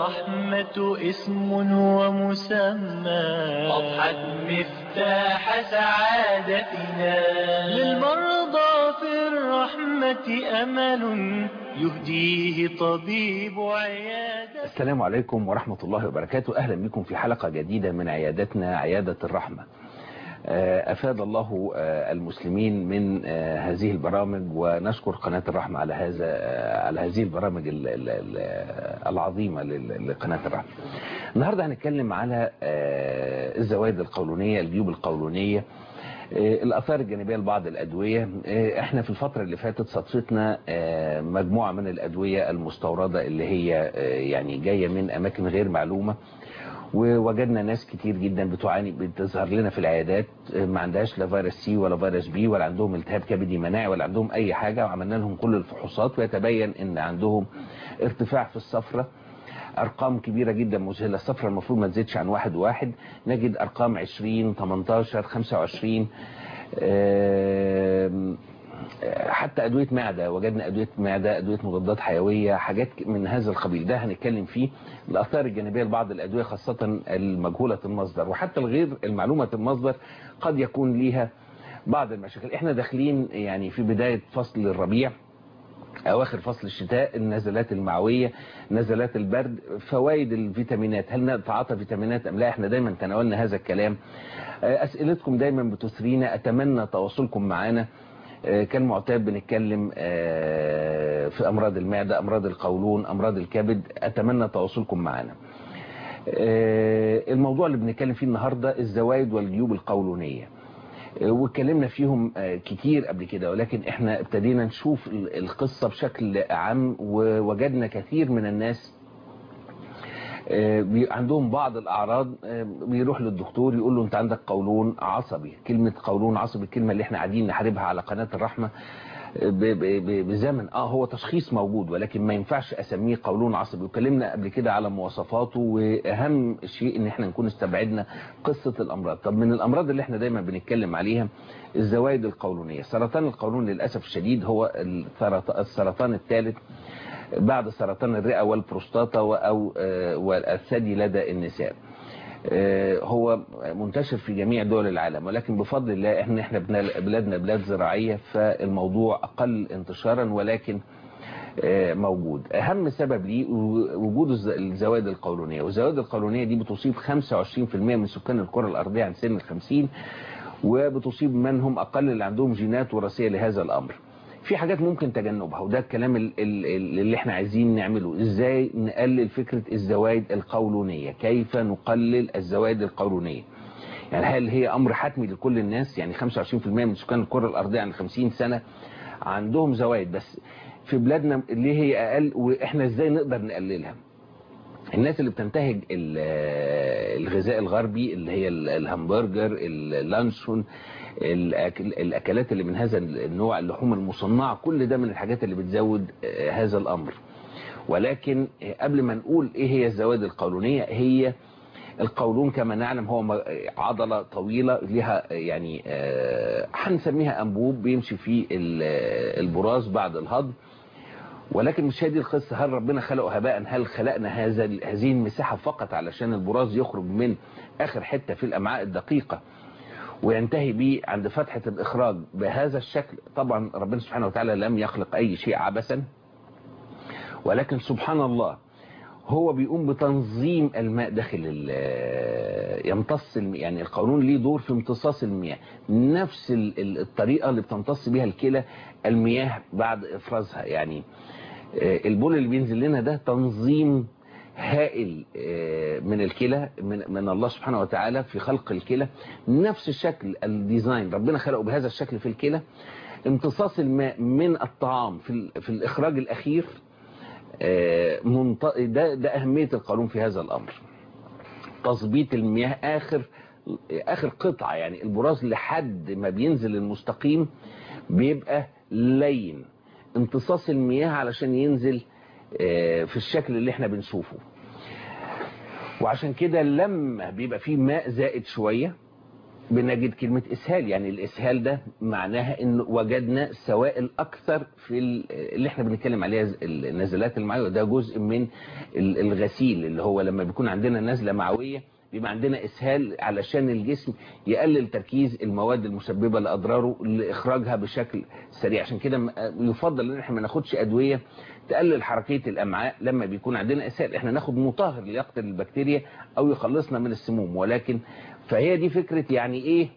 الرحمة اسم ومسمى أضحت مفتاح سعادتنا للمرضى في الرحمة أمل يهديه طبيب عيادة السلام عليكم ورحمة الله وبركاته أهلا بكم في حلقة جديدة من عيادتنا عيادة الرحمة أفاد الله المسلمين من هذه البرامج ونشكر قناة الرحمة على هذا على هذه البرامج العظيمة لقناة الرحمة النهاردة هنتكلم على الزوائد القولونية الجيوب القولونية الأثار الجانبية لبعض الأدوية احنا في الفترة اللي فاتت صدفتنا مجموعة من الأدوية المستوردة اللي هي يعني جاية من أماكن غير معلومة ووجدنا ناس كتير جدا بتعاني بتظهر لنا في العيادات ما عندهاش لا فيروس سي ولا فيروس بي ولا عندهم التهاب كبدي مناعي ولا عندهم اي حاجة وعملنا لهم كل الفحوصات ويتبين ان عندهم ارتفاع في الصفرة ارقام كبيرة جدا مذهلة الصفرة المفروض ما تزيدش عن واحد واحد نجد ارقام 20 18 25 حتى أدوية معدة وجدنا أدوية معدة أدوية مضادات حيوية حاجات من هذا القبيل ده هنتكلم فيه الأثار الجانبية لبعض الأدوية خاصة المجهولة المصدر وحتى الغير المعلومة المصدر قد يكون ليها بعض المشاكل احنا داخلين يعني في بداية فصل الربيع اواخر فصل الشتاء النزلات المعوية نزلات البرد فوائد الفيتامينات هل نتعاطى فيتامينات ام لا احنا دايما تناولنا هذا الكلام اسئلتكم دايما بتثرينا اتمنى تواصلكم معنا كان معتاد بنتكلم في أمراض المعدة أمراض القولون أمراض الكبد أتمنى تواصلكم معنا الموضوع اللي بنتكلم فيه النهاردة الزوايد والجيوب القولونية واتكلمنا فيهم كتير قبل كده ولكن احنا ابتدينا نشوف القصة بشكل عام ووجدنا كثير من الناس عندهم بعض الأعراض بيروح للدكتور يقول له أنت عندك قولون عصبي كلمة قولون عصبي الكلمة اللي احنا قاعدين نحاربها على قناة الرحمة بزمن اه هو تشخيص موجود ولكن ما ينفعش اسميه قولون عصبي وكلمنا قبل كده على مواصفاته واهم شيء ان احنا نكون استبعدنا قصة الامراض طب من الامراض اللي احنا دايما بنتكلم عليها الزوايد القولونية سرطان القولون للأسف الشديد هو السرطان الثالث بعد سرطان الرئة والبروستاتا أو والثدي لدى النساء هو منتشر في جميع دول العالم ولكن بفضل الله احنا احنا بلادنا بلاد زراعية فالموضوع اقل انتشارا ولكن موجود اهم سبب ليه وجود الزوائد القولونية والزوائد القولونية دي بتصيب 25% من سكان الكرة الارضية عن سن الخمسين وبتصيب من هم اقل اللي عندهم جينات وراثية لهذا الامر في حاجات ممكن تجنبها وده الكلام اللي احنا عايزين نعمله ازاي نقلل فكرة الزوائد القولونية كيف نقلل الزوائد القولونية يعني هل هي امر حتمي لكل الناس يعني 25% من سكان الكرة الارضية عن 50 سنة عندهم زوائد بس في بلادنا اللي هي اقل واحنا ازاي نقدر نقللها الناس اللي بتنتهج الغذاء الغربي اللي هي الهمبرجر اللانشون الأكلات اللي من هذا النوع اللحوم المصنعة كل ده من الحاجات اللي بتزود هذا الأمر ولكن قبل ما نقول إيه هي الزوائد القولونية هي القولون كما نعلم هو عضلة طويلة لها يعني هنسميها أنبوب بيمشي فيه البراز بعد الهضم ولكن مش هذه القصة هل ربنا خلقه هباء هل خلقنا هذا هذه المساحة فقط علشان البراز يخرج من آخر حتة في الأمعاء الدقيقة وينتهي به عند فتحة الإخراج بهذا الشكل طبعا ربنا سبحانه وتعالى لم يخلق أي شيء عبثا ولكن سبحان الله هو بيقوم بتنظيم الماء داخل يمتص المياه يعني القانون ليه دور في امتصاص المياه نفس الطريقة اللي بتمتص بها الكلى المياه بعد افرازها يعني البول اللي بينزل لنا ده تنظيم هائل من الكلى من, من الله سبحانه وتعالى في خلق الكلى نفس الشكل الديزاين ربنا خلقه بهذا الشكل في الكلى امتصاص الماء من الطعام في, في الإخراج الأخير ده, ده أهمية القانون في هذا الأمر تظبيط المياه آخر آخر قطعة يعني البراز لحد ما بينزل المستقيم بيبقى لين امتصاص المياه علشان ينزل في الشكل اللي احنا بنشوفه وعشان كده لما بيبقى فيه ماء زائد شوية بنجد كلمة إسهال يعني الإسهال ده معناها إن وجدنا سوائل أكثر في ال- اللي احنا بنتكلم عليها ز- النزلات المعوية ده جزء من ال- الغسيل اللي هو لما بيكون عندنا نزلة معوية بيبقى عندنا إسهال علشان الجسم يقلل تركيز المواد المسببة لأضراره لإخراجها بشكل سريع عشان كده م- يفضل إن احنا ما ناخدش أدوية تقلل حركية الأمعاء لما بيكون عندنا إسهال احنا ناخد مطهر ليقتل البكتيريا أو يخلصنا من السموم ولكن فهي دي فكرة يعني ايه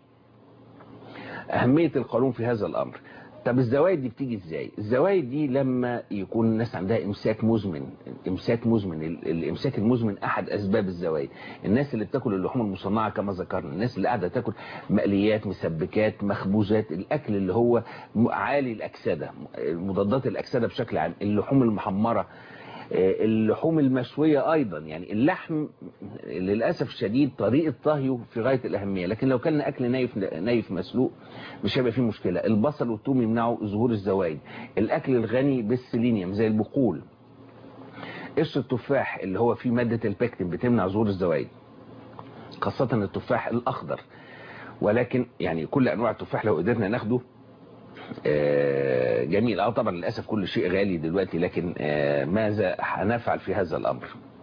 اهمية القانون في هذا الامر طب الزوايد دي بتيجي ازاي الزوايد دي لما يكون الناس عندها امساك مزمن امساك مزمن ال- الامساك المزمن احد اسباب الزوايد الناس اللي بتاكل اللحوم المصنعه كما ذكرنا الناس اللي قاعده تاكل مقليات مسبكات مخبوزات الاكل اللي هو م- عالي الاكسده مضادات الاكسده بشكل عام اللحوم المحمره آه، اللحوم المشوية أيضا يعني اللحم للأسف الشديد طريقة طهيه في غاية الأهمية لكن لو كان أكل نايف نايف مسلوق مش هيبقى فيه مشكلة البصل والثوم يمنعوا ظهور الزوايد الأكل الغني بالسيلينيوم زي البقول قشر التفاح اللي هو فيه مادة البكتين بتمنع ظهور الزوايد خاصة التفاح الأخضر ولكن يعني كل أنواع التفاح لو قدرنا ناخده آه، جميل اه طبعا للاسف كل شيء غالي دلوقتي لكن آه، ماذا هنفعل في هذا الامر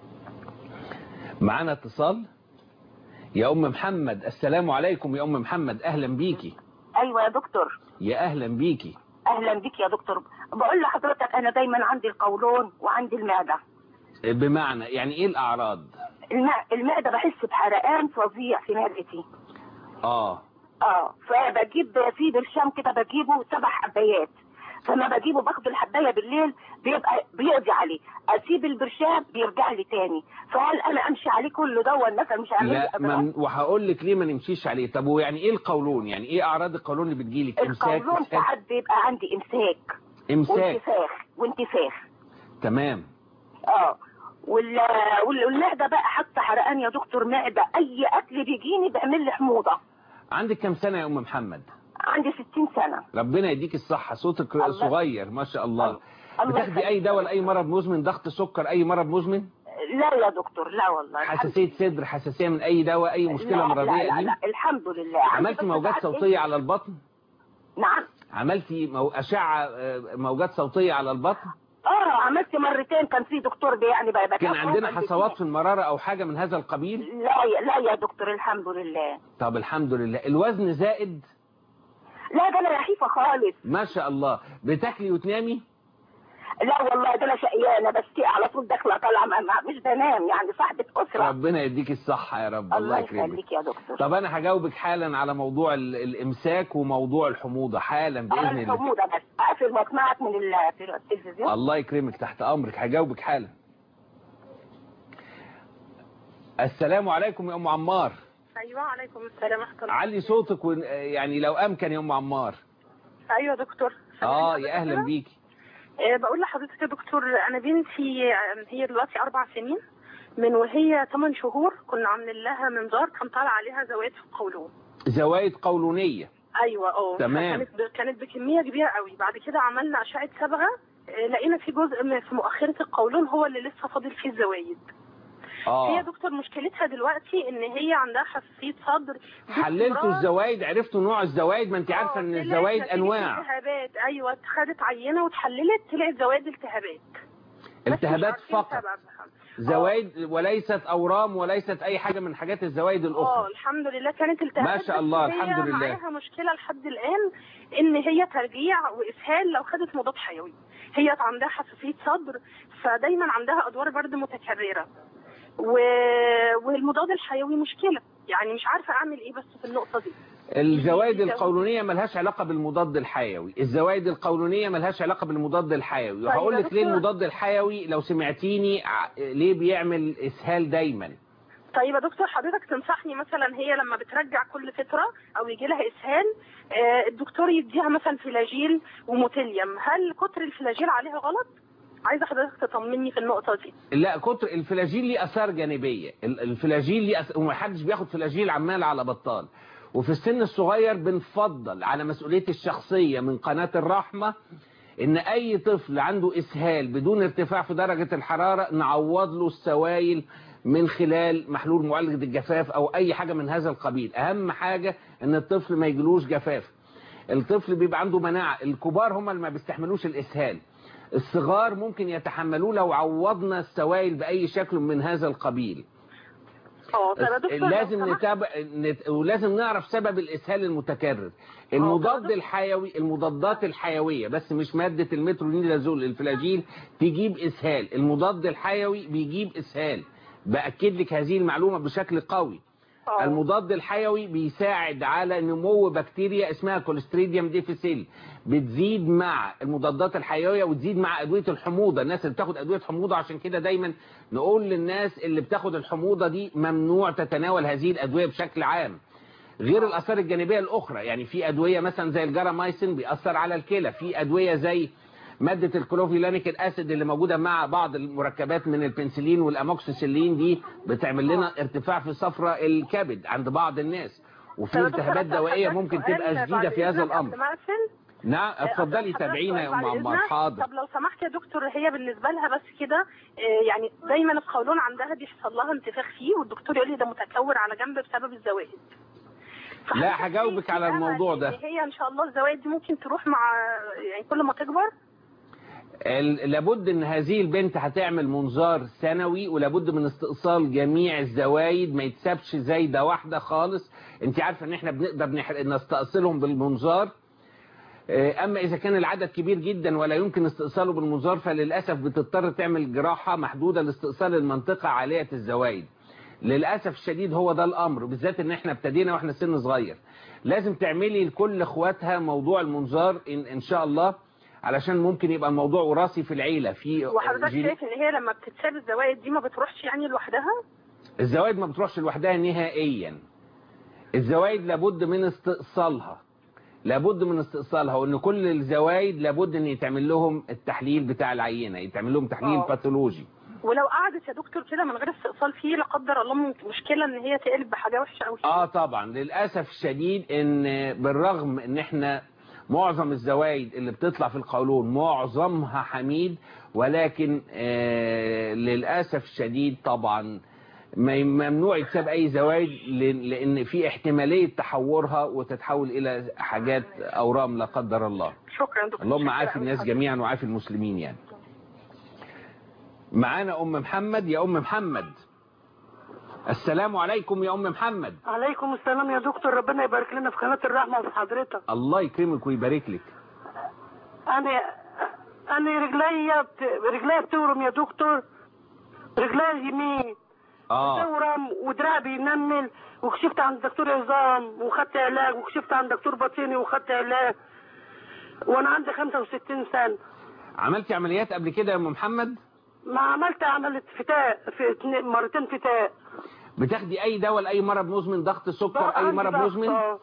معانا اتصال يا ام محمد السلام عليكم يا ام محمد اهلا بيكي ايوه يا دكتور يا اهلا بيكي اهلا بك يا دكتور بقول لحضرتك انا دايما عندي القولون وعندي المعده آه، بمعنى يعني ايه الاعراض المع... المعده بحس بحرقان فظيع في معدتي اه اه فبجيب في برشام كده بجيبه سبع حبايات فما بجيبه باخد الحبايه بالليل بيبقى بيقضي عليه اسيب البرشام بيرجع لي تاني فهل انا امشي عليه كله ده ولا مثلا مش هعمل لي لا أضرار؟ من وهقول لك ليه ما نمشيش عليه طب ويعني ايه القولون يعني ايه اعراض القولون اللي بتجيلك امساك القولون إسهال؟ ساعات بيبقى عندي امساك امساك وانتفاخ وانتفاخ تمام اه وال... وال- والمعده بقى حتى حرقان يا دكتور معده اي اكل بيجيني بيعمل لي حموضه عندك كام سنه يا ام محمد عندي 60 سنه ربنا يديك الصحة صوتك الله- صغير ما شاء الله الله بتاخدي يخليك. اي دواء لاي مرض مزمن ضغط سكر اي مرض مزمن لا يا دكتور لا والله الحمد حساسية صدر حساسية من اي دواء اي مشكلة لا مرضية لا لا, قديمة لا الحمد لله عندي عملتي بس موجات ساعات صوتية على البطن إيه؟ نعم عملتي مو... أشعة آه، موجات صوتية على البطن اه عملت مرتين كان في دكتور بي- يعني بقى كان بتابعه، عندنا قال لي حصوات في فيه. المرارة او حاجة من هذا القبيل لا يا لا يا دكتور الحمد لله طب الحمد لله الوزن زائد لا ده انا نحيفه خالص ما شاء الله بتاكلي وتنامي لا والله ده انا شقيانه بس على طول داخله طالعه ما- ما- مش بنام يعني صاحبه اسره ربنا يديك الصحة يا رب الله الله يكرمك يخليك يا دكتور طب انا هجاوبك حالا على موضوع ال- الامساك وموضوع الحموضة حالا اه باذن الله الحموضه بس اقفل مصنعك من ال- التلفزيون الله يكرمك تحت امرك هجاوبك حالا السلام عليكم يا ام عمار ايوه عليكم السلام ورحمه الله علي صوتك ون... يعني لو امكن يا ام عمار ايوه يا دكتور اه يا اهلا بيكي آه، بقول لحضرتك يا دكتور انا بنتي آه، هي دلوقتي اربع سنين من وهي 8 شهور كنا عاملين لها منظار كان طالع عليها زوايد في القولون زوايد قولونيه ايوه اه تمام. كانت ب... كانت بكميه كبيره قوي بعد كده عملنا اشعه صبغه آه، لقينا في جزء من- في مؤخره القولون هو اللي لسه فاضل فيه الزوايد هي اه دكتور مشكلتها دلوقتي ان هي عندها حساسيه صدر حللتوا باستمرار. الزوايد عرفتوا نوع الزوايد ما انت عارفه آه، ان طلعت الزوايد نتيجة انواع التهابات ايوه خدت عينه واتحللت طلعت زوايد التهابات بس مش التهابات عارفين فقط سببها. زوايد وليست اورام وليست اي حاجه من حاجات الزوايد اه الاخرى الحمد لله كانت التهابات ما شاء بس الله، هي الحمد لله. معاها مشكله لحد الان ان هي ترجيع واسهال لو خدت مضاد حيوي هي عندها حساسيه صدر فدايما عندها ادوار برد متكرره و... والمضاد الحيوي مشكله يعني مش عارفه اعمل ايه بس في النقطه دي الزوايد القولونيه ملهاش علاقه بالمضاد الحيوي الزوايد القولونيه ملهاش علاقه بالمضاد الحيوي طيب وهقول يا لك ليه دكتور. المضاد الحيوي لو سمعتيني ع- ليه بيعمل اسهال دايما طيب يا دكتور حضرتك تنصحني مثلا هي لما بترجع كل فتره او يجي لها اسهال آه، الدكتور يديها مثلا فلاجيل وموتيليوم هل كتر الفلاجيل عليها غلط؟ عايزه حضرتك تطمني في النقطه دي لا كتر الفلاجيل ليه اثار جانبيه ال- الفلاجيل ليه أث... ومحدش بياخد فلاجيل عمال على بطال وفي السن الصغير بنفضل على مسؤوليتي الشخصيه من قناه الرحمه ان اي طفل عنده اسهال بدون ارتفاع في درجه الحراره نعوض له السوائل من خلال محلول معالجة الجفاف او اي حاجة من هذا القبيل اهم حاجة ان الطفل ما يجلوش جفاف الطفل بيبقى عنده مناعة الكبار هم اللي ما بيستحملوش الاسهال الصغار ممكن يتحملوه لو عوضنا السوائل باي شكل من هذا القبيل اه طب يا دكتور لو لازم سمحت- نتابع نت... ولازم نعرف سبب الاسهال المتكرر المضاد الحيوي المضادات الحيويه بس مش ماده المترونيدازول الفلاجيل تجيب اسهال المضاد الحيوي بيجيب اسهال باكد لك هذه المعلومه بشكل قوي آه. المضاد الحيوي بيساعد على نمو بكتيريا اسمها كوليستريديوم ديفيسيل بتزيد مع المضادات الحيويه وتزيد مع ادويه الحموضه الناس اللي بتاخد ادويه حموضه عشان كده دايما نقول للناس اللي بتاخد الحموضه دي ممنوع تتناول هذه الادويه بشكل عام غير الاثار الجانبيه الاخرى يعني في ادويه مثلا زي الجرامايسين بيأثر على الكلى في ادويه زي مادة الكلوفيلانيك الاسيد اللي موجودة مع بعض المركبات من البنسلين والاموكسيسيلين دي بتعمل لنا ارتفاع في صفرة الكبد عند بعض الناس وفي طب يا دكتور التهابات أسأل دوائية حضرتك ممكن سؤال تبقى بعد شديدة في هذا إذنك الامر قبل ما أقفل؟ نعم اتفضلي أسأل تابعينا يا حضرتك ام سؤال بعد عمار إذنك؟ حاضر طب لو سمحت يا دكتور هي بالنسبه لها بس كده آه، يعني دايما القولون عندها بيحصل لها انتفاخ فيه والدكتور يقول لي ده متكور على جنب بسبب الزوايد فحضرتك لا هجاوبك في على أمل الموضوع إن ده هي ان شاء الله الزوايد دي ممكن تروح مع يعني كل ما تكبر ال- لابد ان هذه البنت هتعمل منظار سنوي ولابد من استئصال جميع الزوايد ما يتسابش زايده واحده خالص انت عارفه ان احنا بنقدر نح- نستأصلهم بالمنظار آه، اما اذا كان العدد كبير جدا ولا يمكن استئصاله بالمنظار فللاسف بتضطر تعمل جراحه محدوده لاستئصال المنطقه عاليه الزوايد للاسف الشديد هو ده الامر بالذات ان احنا ابتدينا واحنا سن صغير لازم تعملي لكل اخواتها موضوع المنظار ان, إن شاء الله علشان ممكن يبقى الموضوع وراثي في العيله في وحضرتك جيل- شايف ان هي لما بتتساب الزوايد دي ما بتروحش يعني لوحدها الزوايد ما بتروحش لوحدها نهائيا الزوايد لابد من استئصالها لابد من استئصالها وان كل الزوايد لابد ان يتعمل لهم التحليل بتاع العينه يتعمل لهم تحليل آه. باثولوجي ولو قعدت يا دكتور كده من غير استئصال فيه لا قدر الله ممكن مشكله ان هي تقلب بحاجه وحشه قوي اه طبعا للاسف الشديد ان بالرغم ان احنا معظم الزوايد اللي بتطلع في القولون معظمها حميد ولكن آه للاسف الشديد طبعا ما- ممنوع يتساب اي زوايد ل- لان في احتماليه تحورها وتتحول الى حاجات اورام لا قدر الله شكرا يا دكتور اللهم شكرا عافي أوي الناس حضرتك. جميعا وعافي المسلمين يعني معانا ام محمد يا ام محمد السلام عليكم يا ام محمد عليكم السلام يا دكتور ربنا يبارك لنا في قناة الرحمة وفي حضرتك الله يكرمك ويبارك لك أنا أنا رجليا بت... رجليا بتورم يا دكتور رجليا اليمين اه تورم ودراعي بينمل وكشفت عند دكتور عظام وخدت علاج وكشفت عند دكتور باطني وخدت علاج وأنا عندي 65 سنة عملتي عمليات قبل كده يا ام محمد ما عملت عملت فتاء في اتنين- مرتين فتاء بتاخدي اي دواء لاي مرض مزمن ضغط سكر بقى اي عندي مرض ضغط، مزمن آه.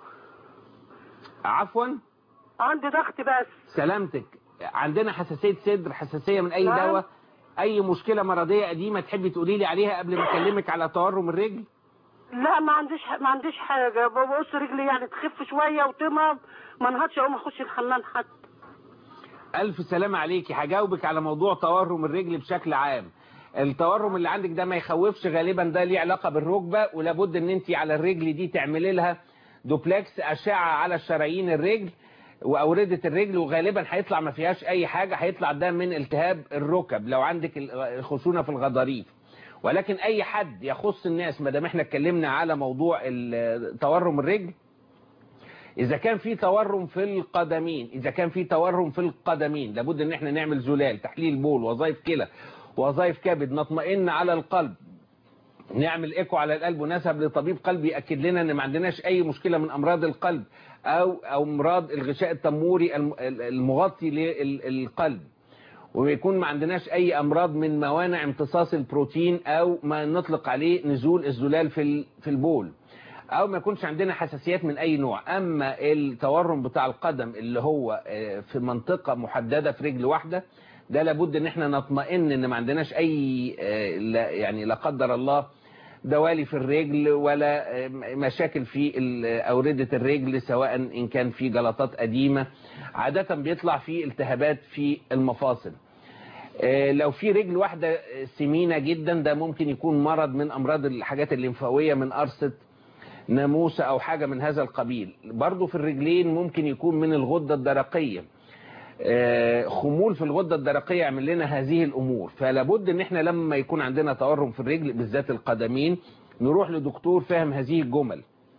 عفوا عندي ضغط بس سلامتك عندنا حساسيه صدر حساسيه من اي نعم. دواء اي مشكله مرضيه قديمه تحبي تقولي لي عليها قبل ما اكلمك على تورم الرجل لا ما عنديش ما عنديش حاجة ببص رجلي يعني تخف شوية وتمرض ما انهضش اقوم اخش الحمام حتى الف سلامه عليكي هجاوبك على موضوع تورم الرجل بشكل عام التورم اللي عندك ده ما يخوفش غالبا ده ليه علاقه بالركبه ولابد ان انت على الرجل دي تعملي لها دوبلكس اشعه على شرايين الرجل واورده الرجل وغالبا هيطلع ما فيهاش اي حاجه هيطلع ده من التهاب الركب لو عندك الخشونه في الغضاريف ولكن اي حد يخص الناس ما دام احنا اتكلمنا على موضوع ال- تورم الرجل اذا كان في تورم في القدمين اذا كان في تورم في القدمين لابد ان احنا نعمل زلال تحليل بول وظائف كلى وظائف كبد نطمئن على القلب نعمل ايكو على القلب ونذهب لطبيب قلب ياكد لنا ان ما عندناش اي مشكله من امراض القلب او او امراض الغشاء التموري الم- المغطي للقلب ويكون ما عندناش اي امراض من موانع امتصاص البروتين او ما نطلق عليه نزول الزلال في ال- في البول او ما يكونش عندنا حساسيات من اي نوع اما التورم بتاع القدم اللي هو آه، في منطقة محددة في رجل واحدة ده لابد ان احنا نطمئن ان ما عندناش اي آه، لا- يعني لا قدر الله دوالي في الرجل ولا آه، مشاكل في ال- أوردة الرجل سواء إن كان في جلطات قديمة عادة بيطلع في التهابات في المفاصل آه، لو في رجل واحدة سمينة جدا ده ممكن يكون مرض من أمراض الحاجات الليمفاوية من قرصة ناموسة أو حاجة من هذا القبيل برضو في الرجلين ممكن يكون من الغدة الدرقية آه، خمول في الغدة الدرقية يعمل لنا هذه الأمور فلابد ان احنا لما يكون عندنا تورم في الرجل بالذات القدمين نروح لدكتور فاهم هذه الجمل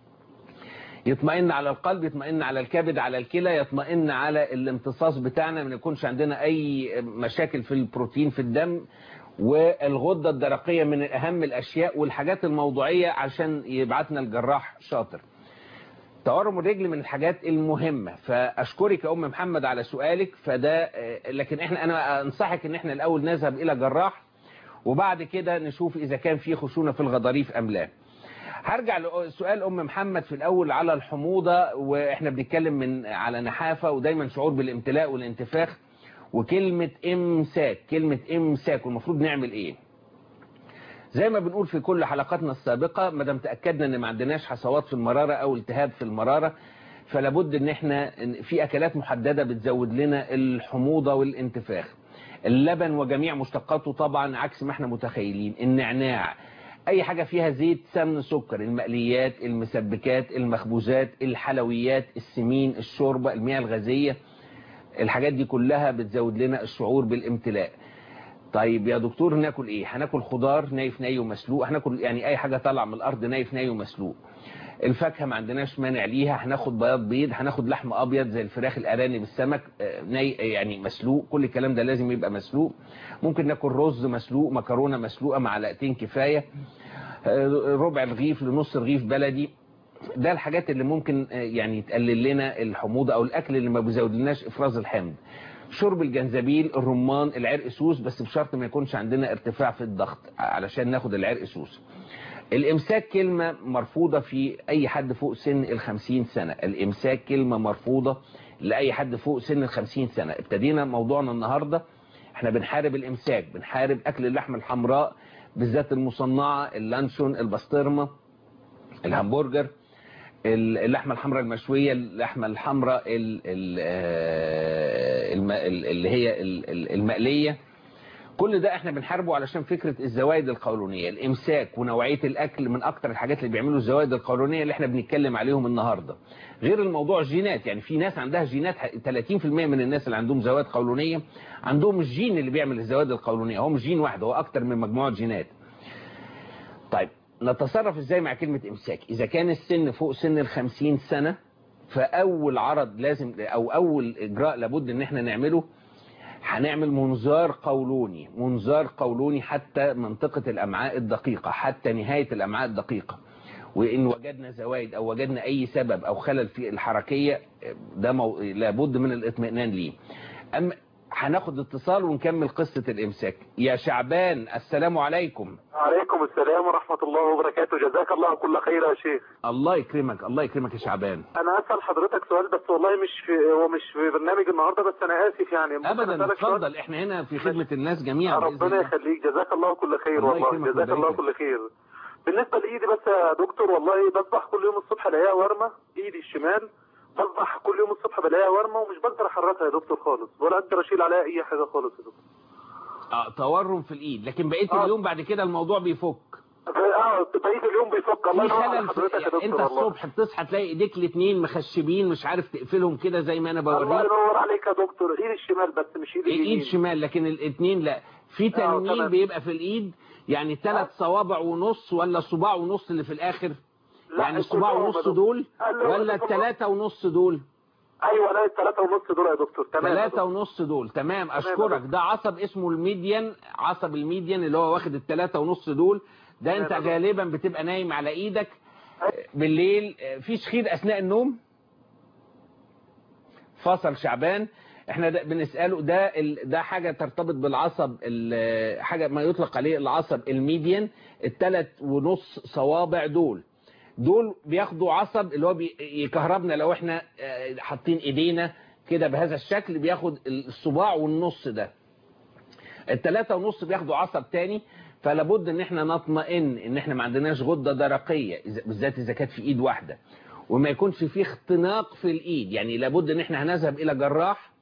يطمئن على القلب يطمئن على الكبد على الكلى يطمئن على الامتصاص بتاعنا ما يكونش عندنا اي مشاكل في البروتين في الدم والغدة الدرقية من اهم الاشياء والحاجات الموضوعية عشان يبعتنا الجراح شاطر تورم الرجل من الحاجات المهمة فاشكرك يا ام محمد على سؤالك فده لكن احنا انا انصحك ان احنا الاول نذهب الى جراح وبعد كده نشوف اذا كان في خشونة في الغضاريف ام لا هرجع لسؤال ام محمد في الاول على الحموضة واحنا بنتكلم من على نحافة ودايما شعور بالامتلاء والانتفاخ وكلمة امساك كلمة امساك والمفروض نعمل ايه زي ما بنقول في كل حلقاتنا السابقة ما دام تأكدنا ان ما عندناش حصوات في المرارة او التهاب في المرارة فلابد ان احنا في اكلات محددة بتزود لنا الحموضة والانتفاخ اللبن وجميع مشتقاته طبعا عكس ما احنا متخيلين النعناع اي حاجة فيها زيت سمن سكر المقليات المسبكات المخبوزات الحلويات السمين الشوربة المياه الغازية الحاجات دي كلها بتزود لنا الشعور بالامتلاء طيب يا دكتور ناكل ايه هناكل خضار نايف ناي ومسلوق هناكل يعني اي حاجة طالعه من الارض نايف ناي ومسلوق الفاكهة ما عندناش مانع ليها هناخد بياض بيض هناخد لحم ابيض زي الفراخ الارانب السمك ناي يعني مسلوق كل الكلام ده لازم يبقى مسلوق ممكن ناكل رز مسلوق مكرونة مسلوقة معلقتين كفاية ربع رغيف لنص رغيف بلدي ده الحاجات اللي ممكن يعني تقلل لنا الحموضة او الاكل اللي ما بيزودلناش افراز الحمض شرب الجنزبيل الرمان العرق سوس بس بشرط ما يكونش عندنا ارتفاع في الضغط علشان ناخد العرق سوس الامساك كلمة مرفوضة في اي حد فوق سن الخمسين سنة الامساك كلمة مرفوضة لاي حد فوق سن الخمسين سنة ابتدينا موضوعنا النهاردة احنا بنحارب الامساك بنحارب اكل اللحم الحمراء بالذات المصنعة اللانشون البسطرمة الهمبرجر اللحمة الحمراء المشوية اللحمة الحمراء اللي هي المقلية كل ده احنا بنحاربه علشان فكرة الزوائد القولونية الامساك ونوعية الاكل من اكتر الحاجات اللي بيعملوا الزوائد القولونية اللي احنا بنتكلم عليهم النهاردة غير الموضوع الجينات يعني في ناس عندها جينات 30% من الناس اللي عندهم زوائد قولونية عندهم الجين اللي بيعمل الزوائد القولونية هو مش جين واحد هو اكتر من مجموعة جينات طيب نتصرف ازاي مع كلمة امساك اذا كان السن فوق سن الخمسين سنة فاول عرض لازم او اول اجراء لابد ان احنا نعمله هنعمل منظار قولوني منظار قولوني حتى منطقة الامعاء الدقيقة حتى نهاية الامعاء الدقيقة وان وجدنا زوائد او وجدنا اي سبب او خلل في الحركية ده مو... لابد من الاطمئنان ليه اما هناخد اتصال ونكمل قصة الامساك يا شعبان السلام عليكم عليكم السلام ورحمة الله وبركاته جزاك الله كل خير يا شيخ الله يكرمك الله يكرمك يا شعبان انا اسال حضرتك سؤال بس والله مش في هو مش في برنامج النهارده بس انا اسف يعني ابدا اتفضل احنا هنا في خدمة الناس جميعا ربنا يخليك جزاك الله كل خير والله جزاك الله كل خير بالنسبة لايدي بس يا دكتور والله بصبح كل يوم الصبح الاقيها ورمة ايدي الشمال بصبح كل يوم الصبح بلاقيها ورمه ومش بقدر احركها يا دكتور خالص ولا اقدر اشيل عليها اي حاجه خالص يا دكتور اه تورم في الايد لكن بقيه آه. اليوم بعد كده الموضوع بيفك اه بقيه اليوم بيفك الله ينور على حضرتك يا دكتور انت الصبح بتصحى تلاقي ايديك الاثنين مخشبين مش عارف تقفلهم كده زي ما انا بوريك الله ينور عليك يا دكتور ايد الشمال بس مش ايد اليمين ايد شمال لكن الاثنين لا في تنميل آه بيبقى في الايد يعني ثلاث آه. صوابع ونص ولا صباع ونص اللي في الاخر يعني الصباع ونص دول ولا الثلاثه ونص دول ايوه لا الثلاثة ونص دول يا دكتور تمام ثلاثة ونص دول تمام اشكرك ده عصب اسمه الميديان عصب الميديان اللي هو واخد الثلاثة ونص دول ده انت غالبا بتبقى نايم على ايدك بالليل في شخير اثناء النوم فصل شعبان احنا ده بنسأله ده ده حاجة ترتبط بالعصب حاجة ما يطلق عليه العصب الميديان الثلاث ونص صوابع دول دول بياخدوا عصب اللي هو يكهربنا لو احنا حاطين ايدينا كده بهذا الشكل بياخد الصباع والنص ده التلاتة ونص بياخدوا عصب تاني فلابد ان احنا نطمئن ان احنا ما عندناش غدة درقية بالذات اذا كانت في ايد واحدة وما يكونش فيه اختناق في الايد يعني لابد ان احنا هنذهب الى جراح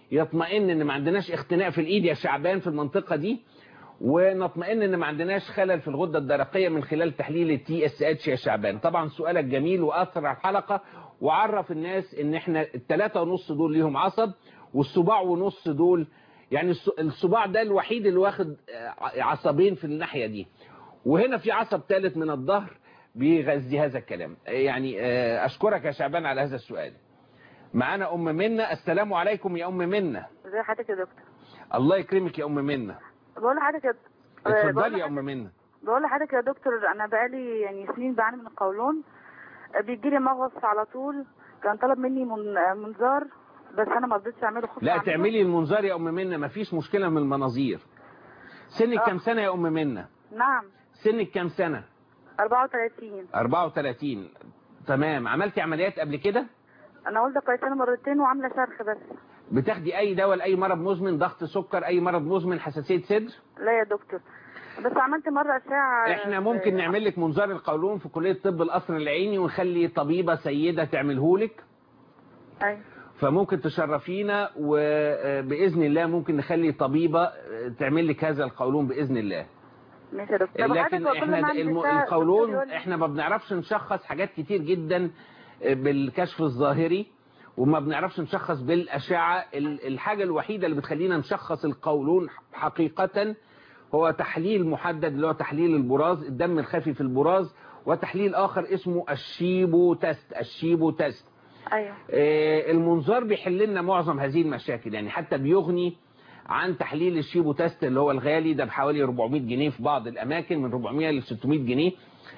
يطمئن ان ما عندناش اختناق في الايد يا شعبان في المنطقة دي ونطمئن ان ما عندناش خلل في الغدة الدرقية من خلال تحليل التي اس اتش يا شعبان طبعا سؤالك جميل واثر على الحلقة وعرف الناس ان احنا الثلاثة ونص دول ليهم عصب والصباع ونص دول يعني الصباع ده الوحيد اللي واخد عصبين في الناحية دي وهنا في عصب ثالث من الظهر بيغذي هذا الكلام يعني اشكرك يا شعبان على هذا السؤال معانا ام منى السلام عليكم يا ام منى ازي حضرتك يا دكتور الله يكرمك يا ام منى بقول لحضرتك يا اتفضلي يا ام منى بقول لحضرتك يا دكتور انا بقالي يعني سنين بعاني من القولون بيجي لي مغص على طول كان طلب مني من منظار بس انا ما رضيتش اعمله لا أعمله. تعملي المنظار يا ام منى ما فيش مشكله من المناظير سنك كام سنه يا ام منى نعم سنك كام سنه 34 34 تمام عملتي عمليات قبل كده انا والده كويسه مرتين وعامله شرخ بس بتاخدي اي دواء لاي مرض مزمن ضغط سكر اي مرض مزمن حساسيه صدر لا يا دكتور بس عملت مره اشعه احنا ممكن نعمل لك منظار القولون في كليه طب القصر العيني ونخلي طبيبه سيده تعمله لك ايوه فممكن تشرفينا وباذن الله ممكن نخلي طبيبه تعمل لك هذا القولون باذن الله ماشي يا دكتور لكن احنا الم... القولون احنا ما بنعرفش نشخص حاجات كتير جدا بالكشف الظاهري وما بنعرفش نشخص بالأشعة الحاجة الوحيدة اللي بتخلينا نشخص القولون حقيقة هو تحليل محدد اللي هو تحليل البراز الدم الخفي في البراز وتحليل آخر اسمه الشيبو تست الشيبو تست أيوة. المنظار بيحل لنا معظم هذه المشاكل يعني حتى بيغني عن تحليل الشيبو تست اللي هو الغالي ده بحوالي 400 جنيه في بعض الأماكن من 400 ل 600 جنيه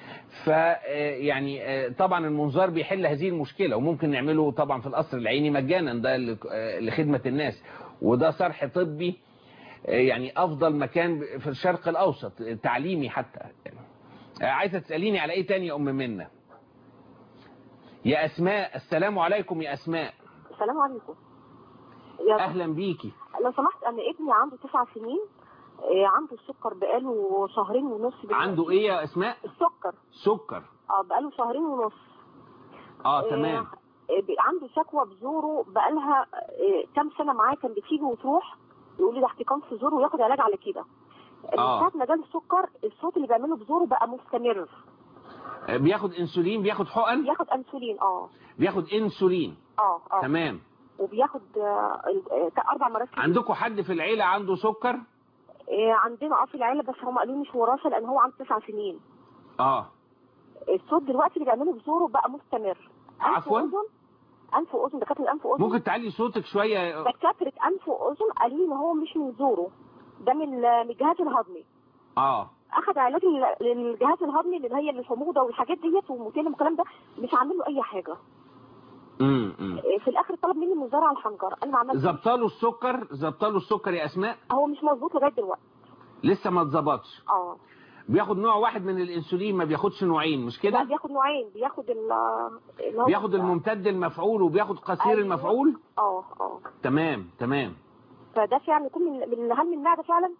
فيعني طبعا المنظار بيحل هذه المشكلة وممكن نعمله طبعا في القصر العيني مجانا ده لخدمة الناس وده صرح طبي يعني أفضل مكان في الشرق الأوسط تعليمي حتى عايزة تسأليني على إيه تاني يا أم منة يا أسماء السلام عليكم يا أسماء السلام عليكم يا أهلا بيكي لو سمحت أنا ابني عنده تسع سنين عنده السكر بقاله شهرين ونص عنده ايه يا اسماء السكر سكر اه بقاله شهرين ونص اه تمام عنده شكوى بزوره بقالها كام سنه معاه كان بتيجي وتروح يقول لي ده احتقان في زوره وياخد علاج على كده من ساعه ما جاله السكر الصوت اللي بيعمله بزوره بقى مستمر بياخد انسولين بياخد حقن بياخد انسولين اه بياخد انسولين اه اه تمام وبياخد اربع مرات عندكم حد في العيله عنده سكر عندنا اه في العيله بس هم قالوا مش وراثه لان هو عنده تسع سنين اه الصوت دلوقتي اللي بيعمله بزوره بقى مستمر عفوا انف واذن دكاتره الانف واذن ممكن تعلي صوتك شويه دكاتره انف واذن قالوا لي ان هو مش من زوره ده من الجهاز الهضمي اه اخذ علاج للجهاز الهضمي اللي هي الحموضه والحاجات ديت والموتيلم والكلام ده مش عامل له اي حاجه امم في الاخر طلب مني منظار على الحنجره انا ما عملتش ظبطاله السكر ظبطاله السكر يا اسماء هو مش مظبوط لغايه دلوقتي لسه ما اتظبطش اه بياخد نوع واحد من الانسولين ما بياخدش نوعين مش كده لا بياخد نوعين بياخد ال بياخد الممتد المفعول وبياخد قصير أيوة. المفعول اه اه تمام تمام فده فعلا يكون من من هم المعده فعلا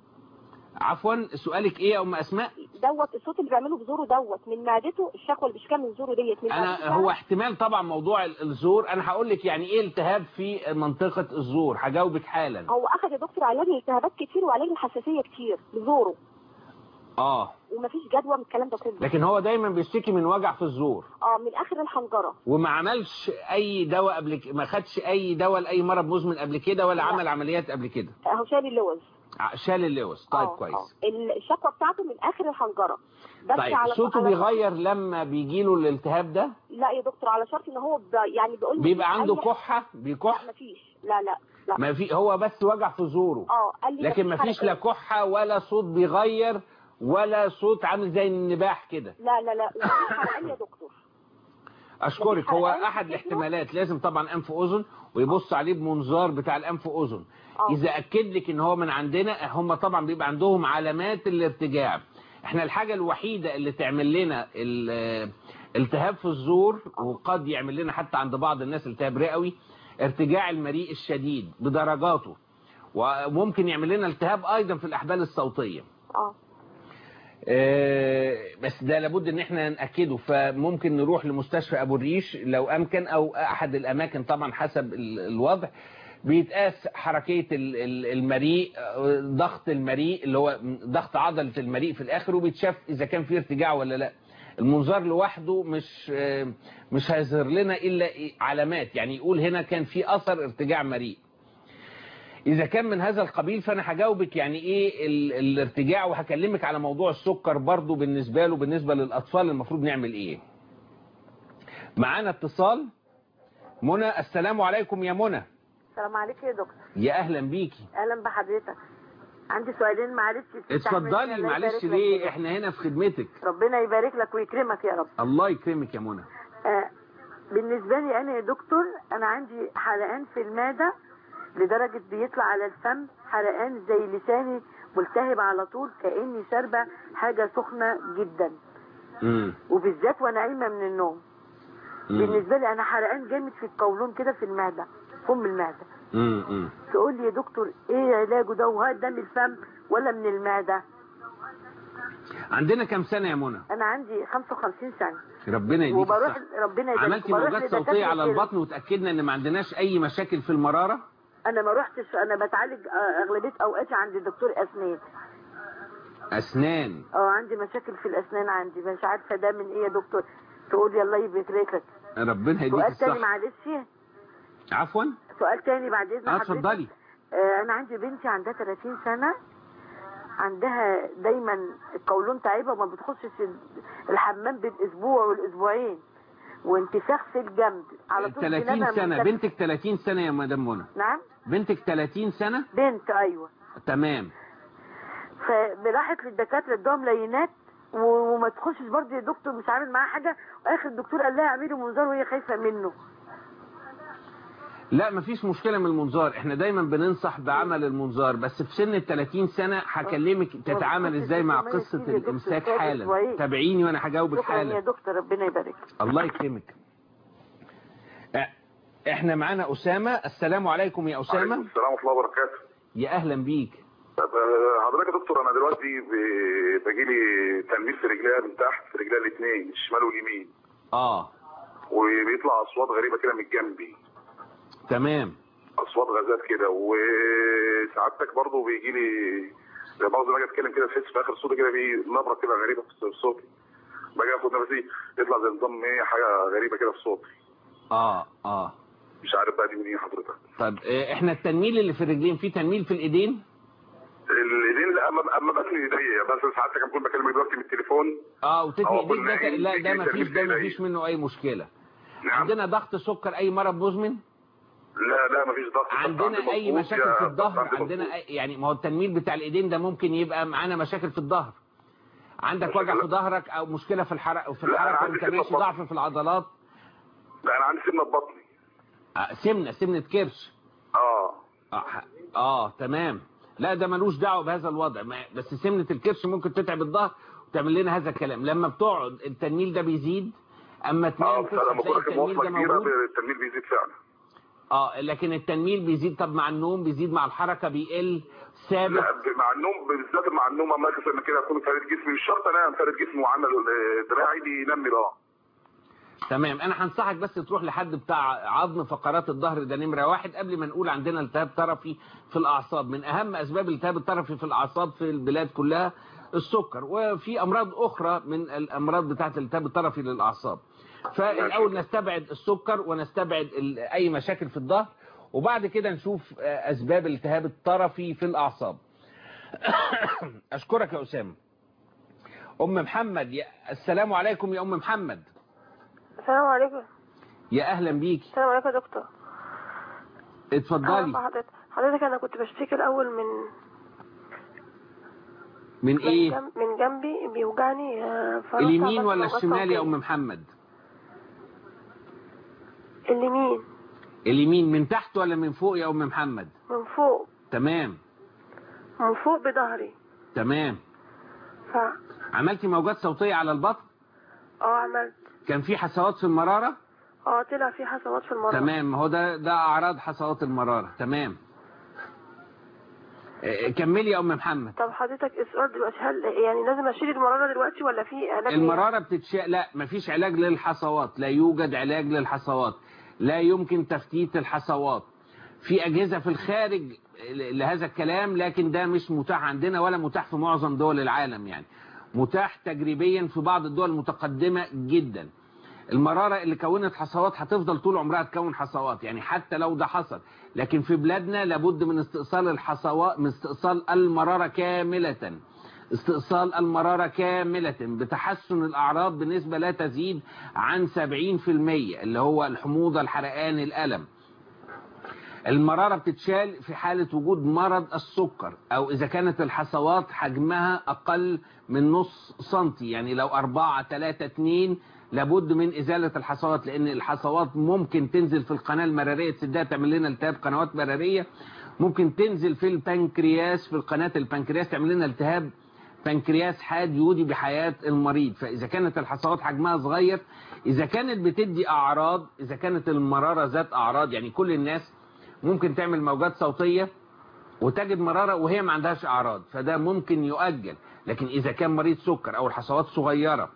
عفوا سؤالك ايه يا ام اسماء دوت الصوت اللي بيعمله بزوره دوت من معدته الشكوى اللي بيشكل من زوره ديت من انا هو احتمال طبعا موضوع الزور انا هقول لك يعني ايه التهاب في منطقه الزور هجاوبك حالا هو اخذ يا دكتور علاج الالتهابات كتير وعلاج الحساسيه كتير بزوره اه ومفيش جدوى من الكلام ده كله لكن هو دايما بيشتكي من وجع في الزور اه من اخر الحنجره وما عملش اي دواء قبل ك... ما خدش اي دواء لاي مرض مزمن قبل كده ولا لا. عمل عمليات قبل كده هو شال اللوز شال اللوز طيب آه، كويس آه. الشكوى بتاعته من اخر الحنجره بس طيب على صوته على- بيغير لما بيجي له الالتهاب ده لا يا دكتور على شرط ان هو ب... يعني بيقول بيبقى عنده أي- كحه بيكح لا مفيش لا لا لا ما في هو بس وجع في زوره اه قال لي لكن مفيش مفيش لا حرقان. كحه ولا صوت بيغير ولا صوت عامل زي النباح كده لا لا لا ومفيش حرقان يا دكتور اشكرك مفيش هو حرقان في احد جسمه؟ الاحتمالات لازم طبعا انف واذن ويبص عليه بمنظار بتاع الانف واذن آه. اذا اكد لك ان هو من عندنا هم طبعا بيبقى عندهم علامات الارتجاع احنا الحاجه الوحيده اللي تعمل لنا ال- التهاب في الزور وقد يعمل لنا حتى عند بعض الناس التهاب رئوي ارتجاع المريء الشديد بدرجاته وممكن يعمل لنا التهاب ايضا في الاحبال الصوتيه اه آه، بس ده لابد ان احنا ناكده فممكن نروح لمستشفى ابو الريش لو امكن او احد الاماكن طبعا حسب ال- الوضع بيتقاس حركية ال- ال- المريء آه، ضغط المريء اللي هو ضغط عضلة المريء في الآخر وبيتشاف إذا كان في ارتجاع ولا لا المنظار لوحده مش آه، مش هيظهر لنا إلا إيه؟ علامات يعني يقول هنا كان في أثر ارتجاع مريء إذا كان من هذا القبيل فأنا هجاوبك يعني إيه ال- الارتجاع وهكلمك على موضوع السكر برضو بالنسبة له بالنسبة للأطفال المفروض نعمل إيه معانا اتصال منى السلام عليكم يا منى السلام عليكم يا دكتور يا اهلا بيكي اهلا بحضرتك عندي سؤالين معلش اتفضلي الله معلش يبارك لك ليه يا احنا هنا في خدمتك دكتور. ربنا يبارك لك ويكرمك يا رب الله يكرمك يا منى آه بالنسبه لي انا يا دكتور انا عندي حرقان في المعده لدرجه بيطلع على الفم حرقان زي لساني ملتهب على طول كاني شاربه حاجه سخنه جدا امم وبالذات وانا قايمه من النوم بالنسبه لي انا حرقان جامد في القولون كده في المعده فم المعده امم تقول لي يا دكتور ايه علاجه ده وهل ده من الفم ولا من المعده عندنا كام سنه يا منى انا عندي 55 سنه ربنا يديك وبروح الصحه ربنا يبارك عملتي وبروح موجات لدكاترة صوتيه على ال- البطن وتاكدنا ان ما عندناش اي مشاكل في المراره انا ما روحتش انا بتعالج آه، اغلبيه اوقاتي عند دكتور اسنان اسنان اه عندي مشاكل في الاسنان عندي مش عارفه ده من ايه يا دكتور تقول لي الله يبارك لك ربنا يديك سؤال تاني الصحه معلش عفوا سؤال تاني بعد اذن اه حضرتك. اتفضلي آه، انا عندي بنتي عندها 30 سنه عندها دايما القولون تعبه وما بتخشش ال- الحمام بالاسبوع والاسبوعين وانتفاخ في الجنب على طول 30 جنابها سنه منتفخ. بنتك 30 سنه يا مدام منى نعم بنتك 30 سنه بنت ايوه تمام فراحت للدكاتره ادوها ملايينات و- وما تخشش برضه يا دكتور مش عامل معاها حاجه واخر الدكتور قال لها اعملي منظار وهي خايفه منه لا مفيش مشكلة من المنظار احنا دايما بننصح بعمل المنظار بس في سن ال 30 سنة هكلمك تتعامل ازاي مع قصة الامساك حالا تابعيني وانا هجاوبك شكرا يا حالا دكتور ربنا يبارك الله يكرمك اه، احنا معانا اسامة السلام عليكم يا اسامة السلام ورحمه الله وبركاته يا اهلا بيك طب آه، حضرتك يا دكتور انا دلوقتي ب- باجيلي تنميل في رجليها من تحت في رجليها الاثنين الشمال واليمين اه وبيطلع اصوات غريبه كده من جنبي تمام اصوات غازات كده وسعادتك برضه بيجي لي بعض ما اجي اتكلم كده تحس في اخر صوتي كده في نبره كده غريبه في صوتي باجي اخد نفسي يطلع زي نظام ايه حاجه غريبه كده في صوتي اه اه مش عارف بقى دي من ايه حضرتك طب اه، احنا التنميل اللي في الرجلين في تنميل في الايدين الايدين لا اما اما بتني ايديا بس ساعتك بكون بكلمك دلوقتي من التليفون اه وتتني اه، ايديك قلنا ده ايه، لا ده في مفيش ده تنميل في مفيش منه اي مشكلة نعم عندنا ضغط سكر اي مرض مزمن لا لا مفيش ضغط عندنا اي مظبوط مشاكل يا في ضغط الظهر عندي عندنا مظبوط. أي يعني ما هو التنميل بتاع الايدين ده ممكن يبقى معانا مشاكل في الظهر عندك مشاكل- وجع في ظهرك او مشكله في الحرق في لا، أنا الحركه عندي وانت سمنة ماشي في ضعف في العضلات لا انا عندي سمنه في بطني آه، سمنه سمنه كرش اه اه, ح- آه تمام لا ده ملوش دعوه بهذا الوضع ما بس سمنه الكرش ممكن تتعب الظهر وتعمل لنا هذا الكلام لما بتقعد التنميل ده بيزيد اما اه تنام بس تصحى لما تلاقي بكون راكب التنميل مواصله ده كبيره موجود التنميل بيزيد فعلا اه لكن التنميل بيزيد طب مع النوم بيزيد مع الحركه بيقل ثابت لا ب- مع النوم بالذات مع النوم اما اكسر كده اكون فارد جسمي مش شرط انام فارد جسمي وعمل آه، دراعي بينمل اه تمام انا هنصحك بس تروح لحد بتاع عظم فقرات الظهر ده نمره واحد قبل ما نقول عندنا التهاب طرفي في الاعصاب من اهم اسباب الالتهاب الطرفي في الاعصاب في البلاد كلها السكر وفي امراض اخرى من الامراض بتاعه الالتهاب الطرفي للاعصاب فالاول نستبعد السكر ونستبعد ال- اي مشاكل في الظهر وبعد كده نشوف آه، اسباب الالتهاب الطرفي في الاعصاب اشكرك يا اسامه ام محمد يا السلام عليكم يا ام محمد السلام عليكم يا اهلا بيكي السلام عليكم يا دكتور اتفضلي أعرف حضرتك حضرتك انا كنت بشتكي الاول من من من, ايه جنب من جنبي بيوجعني آه، فرحت اليمين عملت ولا موجات الشمال يا صوتية. ام محمد اليمين اليمين من تحت ولا من فوق يا ام محمد من فوق تمام من فوق بظهري تمام ف عملتي موجات صوتية على البطن اه عملت كان في حصوات في المرارة اه طلع في حصوات في المرة تمام هو ده ده اعراض حصوات المرارة تمام إيه، كملي يا ام محمد طب حضرتك السؤال دلوقتي هل يعني لازم اشيل المرارة دلوقتي ولا في علاج ليها؟ المرارة بتتشاء لا مفيش علاج للحصوات لا يوجد علاج للحصوات لا يمكن تفتيت الحصوات في أجهزة في الخارج لهذا الكلام لكن ده مش متاح عندنا ولا متاح في معظم دول العالم يعني متاح تجريبيا في بعض الدول المتقدمة جدا المرارة اللي كونت حصوات هتفضل طول عمرها تكون حصوات يعني حتى لو ده حصل لكن في بلادنا لابد من استئصال الحصوات من استئصال المرارة كاملة استئصال المرارة كاملة بتحسن الأعراض بنسبة لا تزيد عن 70% اللي هو الحموضة الحرقان الألم المرارة بتتشال في حالة وجود مرض السكر أو إذا كانت الحصوات حجمها أقل من نص سنتي يعني لو 4 3 2 لابد من إزالة الحصوات لأن الحصوات ممكن تنزل في القناة المرارية تسدها تعمل لنا التهاب قنوات مرارية ممكن تنزل في البنكرياس في القناة البنكرياس تعمل لنا التهاب بنكرياس حاد يودي بحياة المريض فإذا كانت الحصوات حجمها صغير إذا كانت بتدي أعراض إذا كانت المرارة ذات أعراض يعني كل الناس ممكن تعمل موجات صوتية وتجد مرارة وهي ما عندهاش أعراض فده ممكن يؤجل لكن إذا كان مريض سكر أو الحصوات صغيرة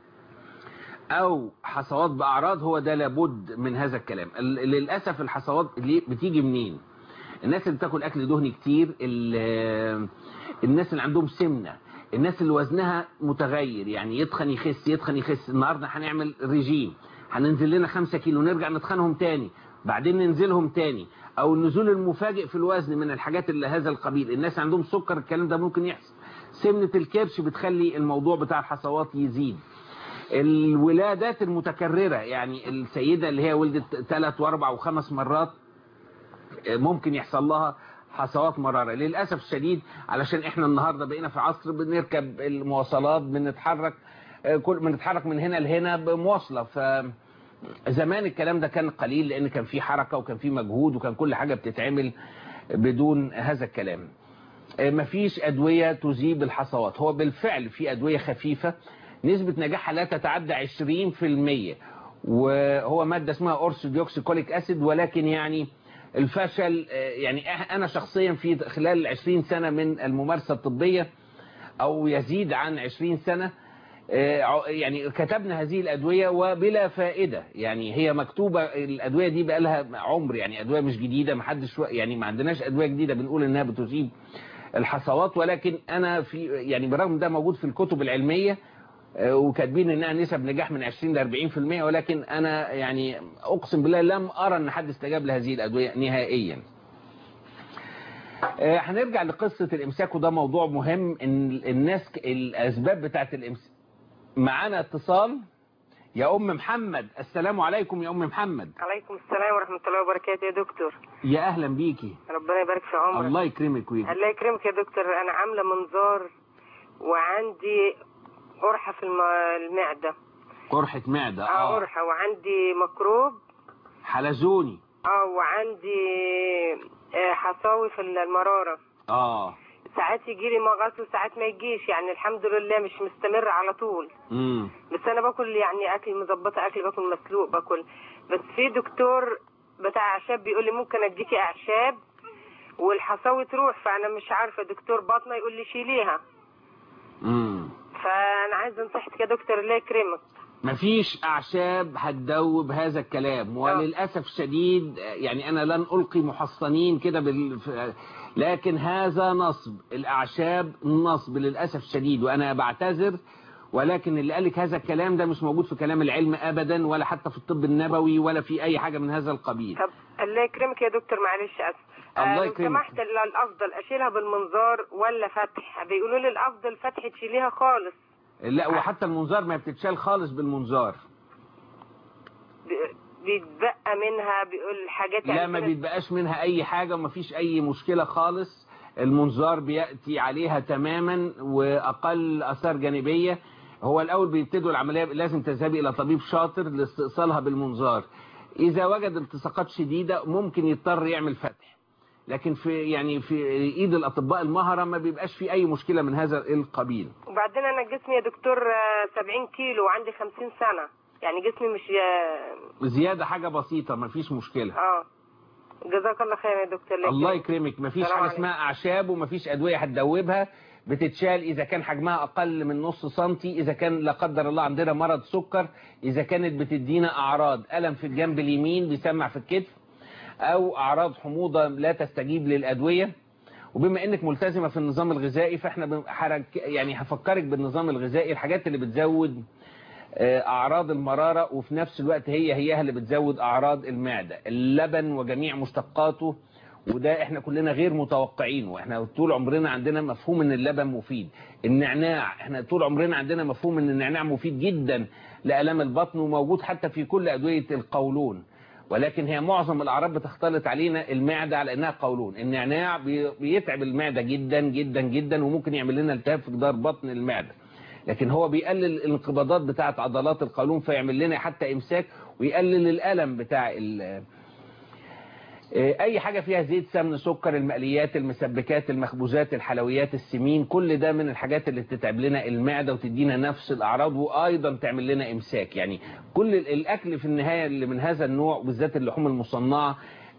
أو حصوات بأعراض هو ده لابد من هذا الكلام للأسف الحصوات اللي بتيجي منين الناس اللي بتاكل أكل دهني كتير الناس اللي عندهم سمنة الناس اللي وزنها متغير يعني يتخن يخس يتخن يخس النهاردة هنعمل ريجيم هننزل لنا خمسة كيلو نرجع نتخنهم تاني بعدين ننزلهم تاني او النزول المفاجئ في الوزن من الحاجات اللي هذا القبيل الناس عندهم سكر الكلام ده ممكن يحصل سمنة الكرش بتخلي الموضوع بتاع الحصوات يزيد الولادات المتكررة يعني السيدة اللي هي ولدت ثلاث واربع وخمس مرات ممكن يحصل لها حصوات مرارة للأسف الشديد علشان احنا النهاردة بقينا في عصر بنركب المواصلات بنتحرك كل بنتحرك من هنا لهنا بمواصلة ف زمان الكلام ده كان قليل لان كان في حركة وكان في مجهود وكان كل حاجة بتتعمل بدون هذا الكلام مفيش ادوية تذيب الحصوات هو بالفعل في ادوية خفيفة نسبة نجاحها لا تتعدى 20% وهو مادة اسمها اورسوديوكسيكوليك اسيد ولكن يعني الفشل يعني انا شخصيا في خلال 20 سنة من الممارسة الطبية او يزيد عن 20 سنة يعني كتبنا هذه الأدوية وبلا فائدة يعني هي مكتوبة الأدوية دي بقى لها عمر يعني أدوية مش جديدة ما حدش يعني ما عندناش أدوية جديدة بنقول إنها بتذيب الحصوات ولكن أنا في يعني برغم ده موجود في الكتب العلمية وكاتبين إنها نسب نجاح من 20 ل 40% ولكن أنا يعني أقسم بالله لم أرى إن حد استجاب لهذه الأدوية نهائيا هنرجع لقصة الإمساك وده موضوع مهم إن الناس الأسباب بتاعت الإمساك معانا اتصال يا أم محمد السلام عليكم يا أم محمد عليكم السلام ورحمة الله وبركاته يا دكتور يا أهلا بيكي ربنا يبارك في عمرك الله يكرمك ويجي الله يكرمك يا دكتور أنا عاملة منظار وعندي قرحة في المعدة قرحة معدة اه قرحة وعندي ميكروب حلزوني اه وعندي حصاوي في المرارة اه ساعات يجي لي مغص وساعات ما يجيش يعني الحمد لله مش مستمر على طول امم بس انا باكل يعني اكل مظبطه اكل باكل مسلوق باكل بس في دكتور بتاع اعشاب بيقول لي ممكن اديكي اعشاب والحصاوي تروح فانا مش عارفه دكتور باطنه يقول لي شيليها امم فانا عايزه نصيحتك يا دكتور الله يكرمك مفيش اعشاب هتدوب هذا الكلام وللاسف الشديد يعني انا لن القي محصنين كده بال... لكن هذا نصب الاعشاب نصب للاسف الشديد وانا بعتذر ولكن اللي قالك هذا الكلام ده مش موجود في كلام العلم ابدا ولا حتى في الطب النبوي ولا في اي حاجة من هذا القبيل طب الله يكرمك يا دكتور معلش اسف الله لو يكرمك. سمحت الافضل اشيلها بالمنظار ولا فتح بيقولوا لي الافضل فتح تشيليها خالص لا وحتى المنظار ما بتتشال خالص بالمنظار بيتبقى منها بيقول حاجات لا ما بيتبقاش منها اي حاجة وما فيش اي مشكلة خالص المنظار بيأتي عليها تماما واقل اثار جانبية هو الاول بيبتدوا العملية لازم تذهبي الى طبيب شاطر لاستئصالها بالمنظار اذا وجد التصاقات شديدة ممكن يضطر يعمل فتح لكن في يعني في ايد الاطباء المهرة ما بيبقاش في اي مشكلة من هذا القبيل وبعدين انا جسمي يا دكتور آه، 70 كيلو وعندي 50 سنة يعني جسمي مش آه، زيادة حاجة بسيطة ما فيش مشكلة اه جزاك الله خير يا دكتور الله يكرمك مفيش السلام حاجة عليكم. اسمها أعشاب ومفيش أدوية هتدوبها بتتشال إذا كان حجمها أقل من نص سنتي إذا كان لا قدر الله عندنا مرض سكر إذا كانت بتدينا أعراض ألم في الجنب اليمين بيسمع في الكتف او اعراض حموضه لا تستجيب للادويه وبما انك ملتزمه في النظام الغذائي فاحنا حرك يعني هفكرك بالنظام الغذائي الحاجات اللي بتزود اعراض المراره وفي نفس الوقت هي هي اللي بتزود اعراض المعده اللبن وجميع مشتقاته وده احنا كلنا غير متوقعينه احنا طول عمرنا عندنا مفهوم ان اللبن مفيد النعناع احنا طول عمرنا عندنا مفهوم ان النعناع مفيد جدا لالام البطن وموجود حتى في كل ادويه القولون ولكن هي معظم الاعراض بتختلط علينا المعده على انها قولون النعناع بيتعب المعده جدا جدا جدا وممكن يعمل لنا التهاب في جدار بطن المعده لكن هو بيقلل الانقباضات بتاعه عضلات القولون فيعمل لنا حتى امساك ويقلل الالم بتاع اي حاجة فيها زيت سمن سكر المقليات المسبكات المخبوزات الحلويات السمين كل ده من الحاجات اللي بتتعب لنا المعدة وتدينا نفس الاعراض وايضا تعمل لنا امساك يعني كل الاكل في النهاية اللي من هذا النوع بالذات اللحوم المصنعة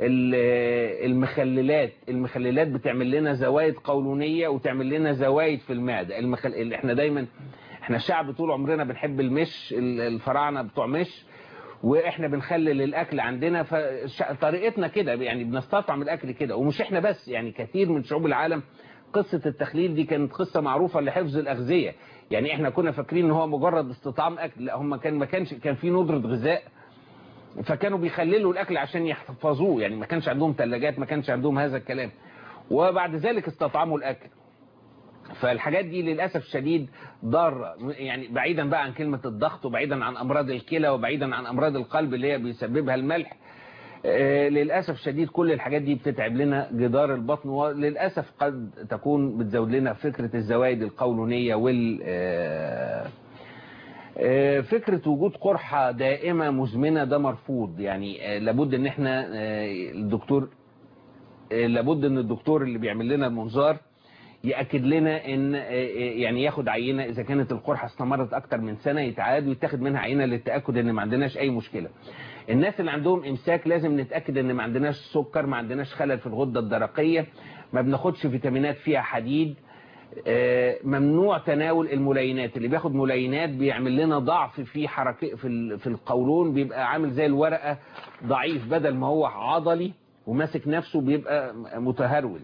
المخللات المخللات بتعمل لنا زوايد قولونية وتعمل لنا زوايد في المعدة المخل... احنا دايما احنا شعب طول عمرنا بنحب المش الفراعنة بتوع مش واحنا بنخلل الاكل عندنا فطريقتنا كده يعني بنستطعم الاكل كده ومش احنا بس يعني كثير من شعوب العالم قصة التخليل دي كانت قصة معروفة لحفظ الأغذية يعني احنا كنا فاكرين ان هو مجرد استطعام اكل لا هم كان ما كانش كان في ندرة غذاء فكانوا بيخللوا الاكل عشان يحفظوه يعني ما كانش عندهم ثلاجات ما كانش عندهم هذا الكلام وبعد ذلك استطعموا الاكل فالحاجات دي للأسف الشديد ضارة يعني بعيدا بقى عن كلمة الضغط وبعيدا عن أمراض الكلى وبعيدا عن أمراض القلب اللي هي بيسببها الملح آه للأسف الشديد كل الحاجات دي بتتعب لنا جدار البطن وللأسف قد تكون بتزود لنا فكرة الزوايد القولونية وال آه آه فكرة وجود قرحة دائمة مزمنة ده مرفوض يعني لابد ان احنا الدكتور لابد ان الدكتور اللي بيعمل لنا المنظار يأكد لنا ان يعني ياخد عينة اذا كانت القرحة استمرت اكتر من سنة يتعاد ويتاخد منها عينة للتأكد ان ما عندناش اي مشكلة الناس اللي عندهم امساك لازم نتأكد ان ما عندناش سكر ما عندناش خلل في الغدة الدرقية ما بناخدش فيتامينات فيها حديد ممنوع تناول الملينات اللي بياخد ملينات بيعمل لنا ضعف في حركة في في القولون بيبقى عامل زي الورقة ضعيف بدل ما هو عضلي وماسك نفسه بيبقى متهرول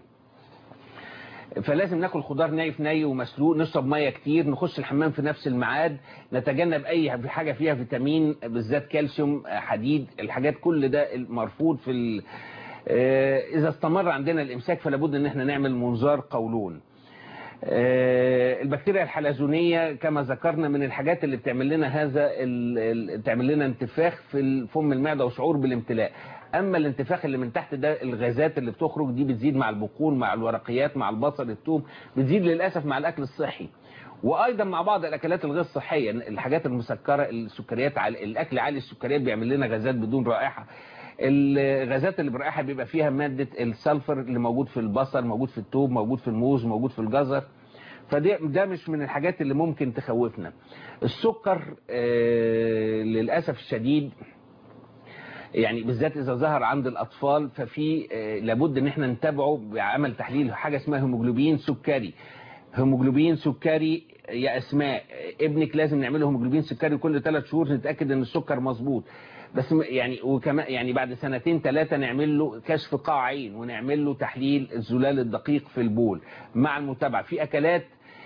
فلازم ناكل خضار ناي في ني ومسلوق نشرب ميه كتير نخش الحمام في نفس الميعاد نتجنب اي حاجه فيها فيتامين بالذات كالسيوم حديد الحاجات كل ده مرفوض في ال... اذا استمر عندنا الامساك فلا بد ان احنا نعمل منظار قولون البكتيريا الحلزونية كما ذكرنا من الحاجات اللي بتعمل لنا هذا بتعمل لنا انتفاخ في فم المعدة وشعور بالامتلاء اما الانتفاخ اللي من تحت ده الغازات اللي بتخرج دي بتزيد مع البقول مع الورقيات مع البصل الثوم بتزيد للأسف مع الاكل الصحي وايضا مع بعض الاكلات الغير صحيه الحاجات المسكره السكريات الاكل عالي السكريات بيعمل لنا غازات بدون رائحه الغازات اللي برائحه بيبقى فيها ماده السلفر اللي موجود في البصل موجود في الثوم موجود في الموز موجود في الجزر فده ده مش من الحاجات اللي ممكن تخوفنا السكر آه للاسف الشديد يعني بالذات اذا ظهر عند الاطفال ففي آه لابد ان احنا نتابعه بعمل تحليل حاجه اسمها هيموجلوبين سكري هيموجلوبين سكري يا اسماء ابنك لازم نعمله هيموجلوبين سكري كل ثلاث شهور نتاكد ان السكر مظبوط بس يعني وكمان يعني بعد سنتين ثلاثة نعمل له كشف قاع عين ونعمل له تحليل الزلال الدقيق في البول مع المتابعة في اكلات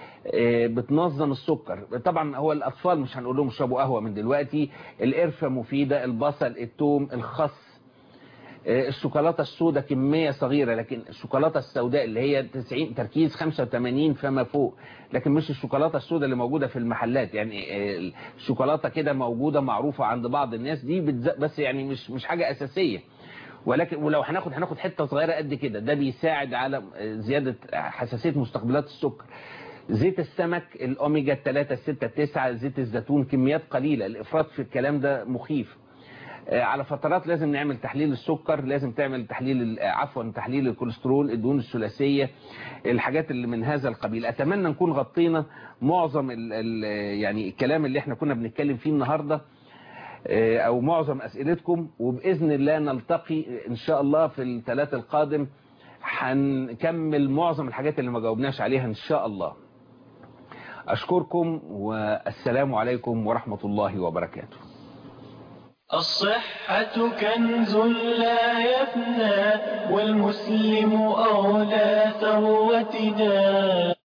بتنظم السكر طبعا هو الاطفال مش هنقول لهم اشربوا قهوة من دلوقتي القرفة مفيدة البصل الثوم الخس الشوكولاتة السوداء كمية صغيرة لكن الشوكولاتة السوداء اللي هي 90 تركيز 85 فما فوق لكن مش الشوكولاتة السوداء اللي موجودة في المحلات يعني الشوكولاتة كده موجودة معروفة عند بعض الناس دي بس يعني مش مش حاجة أساسية ولكن ولو هناخد هناخد حتة صغيرة قد كده ده بيساعد على زيادة حساسية مستقبلات السكر زيت السمك الأوميجا 3 6 9 زيت الزيتون كميات قليلة الإفراط في الكلام ده مخيف على فترات لازم نعمل تحليل السكر لازم تعمل تحليل عفوا تحليل الكوليسترول الدهون الثلاثيه الحاجات اللي من هذا القبيل اتمنى نكون غطينا معظم ال ال يعني الكلام اللي احنا كنا بنتكلم فيه النهارده او معظم اسئلتكم وباذن الله نلتقي ان شاء الله في الثلاث القادم هنكمل معظم الحاجات اللي ما جاوبناش عليها ان شاء الله اشكركم والسلام عليكم ورحمه الله وبركاته الصحة كنز لا يفنى والمسلم أولى ثروتنا